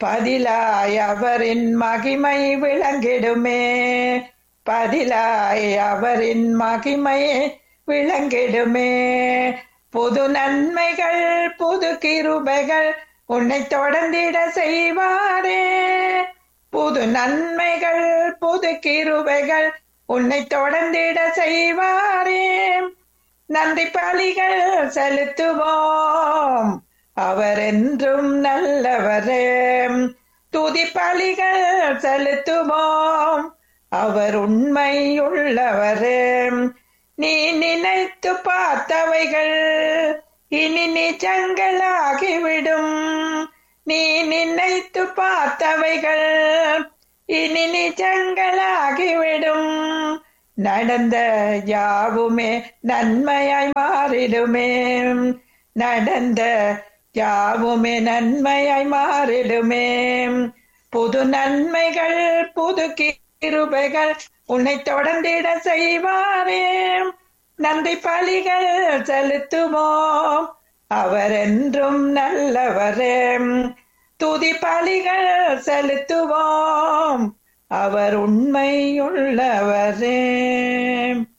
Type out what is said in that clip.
பதிலாய் அவரின் மகிமை விளங்கிடுமே பதிலாய் அவரின் மகிமை விளங்கிடுமே புது நன்மைகள் புது கிருபைகள் உன்னை தொடர்ந்திட செய்வாரே புது நன்மைகள் புது கிருபைகள் உன்னை தொடர்ந்திட செய்வாரே நன்றி பலிகள் செலுத்துவோம் அவர் என்றும் நல்லவரே துதி பலிகள் செலுத்துவோம் அவர் உண்மையுள்ளவரே நீ நினைத்து பார்த்தவைகள் இனி நிஜங்களாகிவிடும் நீ நினைத்து பார்த்தவைகள் இனி நிஜங்களாகிவிடும் நடந்த யாவுமே நன்மையாய் மாறிடுமே நடந்த யாவுமே நன்மையாய் மாறிடுமே புது நன்மைகள் புது கிருபைகள் உன்னை தொடர்ந்திட செய்வாரே நன்றி பலிகள் செலுத்துவோம் அவர் என்றும் நல்லவரே துதி பலிகள் செலுத்துவோம் அவர் உண்மையுள்ளவரே